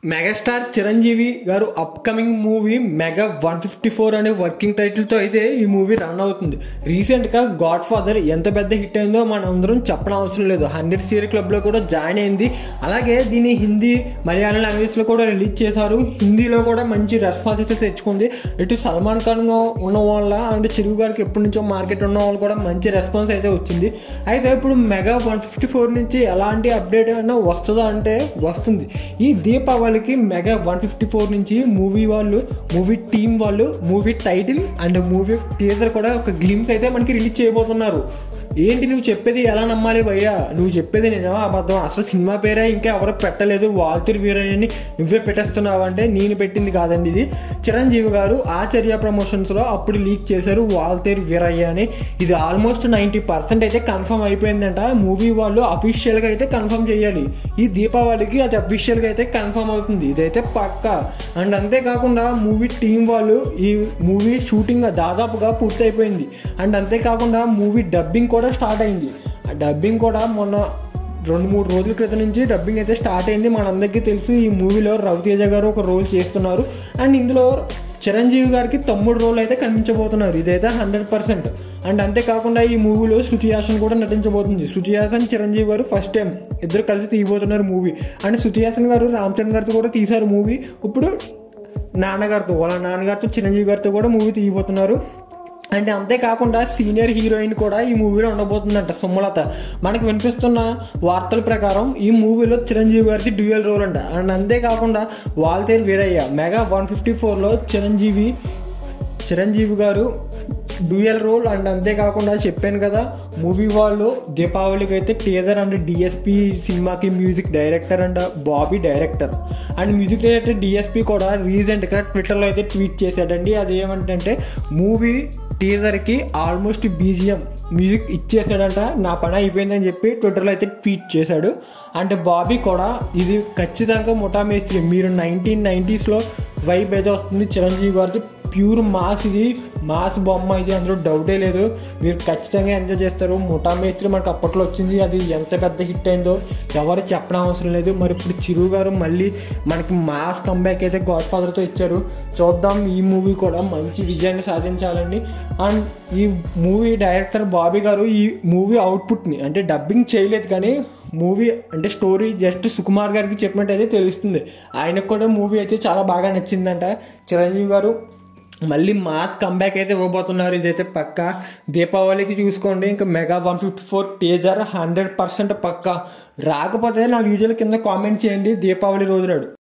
megastar Chiranjeevi garu upcoming movie mega one fifty four అనే working టైటిల్తో అయితే ఈ మూవీ రన్ అవుతుంది రీసెంట్గా గాడ్ ఫాదర్ ఎంత పెద్ద హిట్ అయిందో మనం అందరం చెప్పడం అవసరం లేదు హండ్రెడ్ సీరియల్ క్లబ్లో కూడా జాయిన్ అయింది అలాగే దీన్ని హిందీ మలయాళం లాంగ్వేజ్లో కూడా రిలీజ్ చేశారు హిందీలో కూడా మంచి రెస్పాన్స్ అయితే తెచ్చుకుంది ఇటు సల్మాన్ ఖాన్ ఉన్న వాళ్ళ అండ్ చిరుగు గారికి ఎప్పటి నుంచో మార్కెట్ ఉన్న వాళ్ళు కూడా మంచి రెస్పాన్స్ అయితే వచ్చింది అయితే ఇప్పుడు మెగా వన్ ఫిఫ్టీ ఫోర్ నుంచి ఎలాంటి అప్డేట్ అయినా వస్తుందా అంటే వస్తుంది ఈ దీపావళికి మెగా వన్ ఫిఫ్టీ ఫోర్ నుంచి మూవీ వాళ్ళు మూవీ టీం వాళ్ళు movie title and movie teaser కూడా ఒక గ్లిమ్స్ అయితే మనకి రిలీజ్ చేయబోతున్నారు ఏంటి నువ్వు చెప్పేది ఎలా నమ్మాలి భయ్యా నువ్వు చెప్పేది నిజమా అబద్ధం అసలు సినిమా పేరే ఇంకా ఎవరు పెట్టలేదు వాల్తూరి వీరయ్యని నువ్వే పెట్టేస్తున్నావు అంటే నేను పెట్టింది కాదండి ఇది చిరంజీవి గారు ఆచార్య ప్రమోషన్స్లో అప్పుడు లీక్ చేశారు వాల్తేరి వీరయ్య అని ఇది ఆల్మోస్ట్ నైంటీ పర్సెంట్ అయితే కన్ఫర్మ్ అయిపోయిందంట మూవీ వాళ్ళు అఫీషియల్గా అయితే కన్ఫర్మ్ చేయాలి ఈ దీపావళికి అది అఫీషియల్గా అయితే కన్ఫర్మ్ అవుతుంది ఇదైతే పక్క అండ్ అంతేకాకుండా మూవీ టీం వాళ్ళు ఈ మూవీ షూటింగ్ దాదాపుగా పూర్తయిపోయింది అండ్ అంతేకాకుండా మూవీ డబ్బింగ్ కూడా స్టార్ట్ అయింది ఆ డబ్బింగ్ కూడా మొన్న రెండు మూడు రోజుల క్రితం నుంచి డబ్బింగ్ అయితే స్టార్ట్ అయింది మనందరికీ తెలుసు ఈ మూవీలో రవితేజ గారు ఒక రోల్ చేస్తున్నారు అండ్ ఇందులో చిరంజీవి గారికి తమ్ముడు రోల్ అయితే కనిపించబోతున్నారు ఇదైతే హండ్రెడ్ పర్సెంట్ అండ్ అంతేకాకుండా ఈ మూవీలో శృతి హాసన్ కూడా నటించబోతుంది శృతి హాసన్ చిరంజీవి గారు ఫస్ట్ టైం ఇద్దరు కలిసి తీయబోతున్నారు మూవీ అండ్ శృతి హాసన్ గారు రామచంద్ర గారితో కూడా తీశారు మూవీ ఇప్పుడు నాన్నగారితో వాళ్ళ నాన్నగారితో చిరంజీవి గారితో కూడా మూవీ తీయబోతున్నారు అంటే అంతేకాకుండా సీనియర్ హీరోయిన్ కూడా ఈ మూవీలో ఉండబోతుందంట సుమలత మనకు వినిపిస్తున్న వార్తల ప్రకారం ఈ మూవీలో చిరంజీవి గారికి డ్యూయల్ రోల్ అంట అండ్ అంతేకాకుండా Waltair Veerayya mega one fifty ఫోర్లో చిరంజీవి చిరంజీవి గారు డ్యూయల్ రోల్ అండ్ అంతేకాకుండా చెప్పాను కదా మూవీ వాళ్ళు దీపావళికి అయితే టీజర్ అండ్ డిఎస్పి సినిమాకి music director and Bobby director and music director DSP కూడా రీసెంట్గా ట్విట్టర్లో అయితే ట్వీట్ చేశాడండి అది ఏమంటే మూవీ టీజర్కి ఆల్మోస్ట్ బీజిఎం మ్యూజిక్ ఇచ్చేసాడంట నా పని అయిపోయిందని చెప్పి ట్విట్టర్లో అయితే ట్వీట్ చేశాడు అండ్ బాబీ కూడా ఇది ఖచ్చితంగా ముఠా మేస్త్రి మీరు నైన్టీన్ నైంటీస్లో వైబ్ అయితే వస్తుంది చిరంజీవి గారిది ప్యూర్ మాస్ ఇది మాస్ బొమ్మ ఇది అందులో డౌటే లేదు మీరు ఖచ్చితంగా ఎంజాయ్ చేస్తారు ముఠా మేస్త్రి మనకు అప్పట్లో వచ్చింది అది ఎంత పెద్ద హిట్ అయిందో ఎవరు చెప్పడం అవసరం లేదు మరి ఇప్పుడు చిరు గారు మళ్ళీ మనకి మాస్ కంబ్యాక్ అయితే గాడ్ ఫాదర్తో ఇచ్చారు చూద్దాం ఈ మూవీ కూడా మంచి విజయాన్ని సాధించాలండి అండ్ ఈ మూవీ డైరెక్టర్ బాబీ గారు ఈ మూవీ అవుట్పుట్ని అంటే డబ్బింగ్ చేయలేదు కానీ మూవీ అంటే స్టోరీ జస్ట్ సుకుమార్ గారికి చెప్పినట్టయితే తెలుస్తుంది ఆయనకు కూడా మూవీ అయితే చాలా బాగా నచ్చిందంట చిరంజీవి గారు మళ్ళీ మాస్ కంబ్యాక్ అయితే ఇవ్వబోతున్నారు ఇదైతే పక్క దీపావళికి చూసుకోండి ఇంకా mega one fifty four teaser hundred percent పక్క రాకపోతే నా వీడియోల కింద కామెంట్ చేయండి దీపావళి రోజు నాడు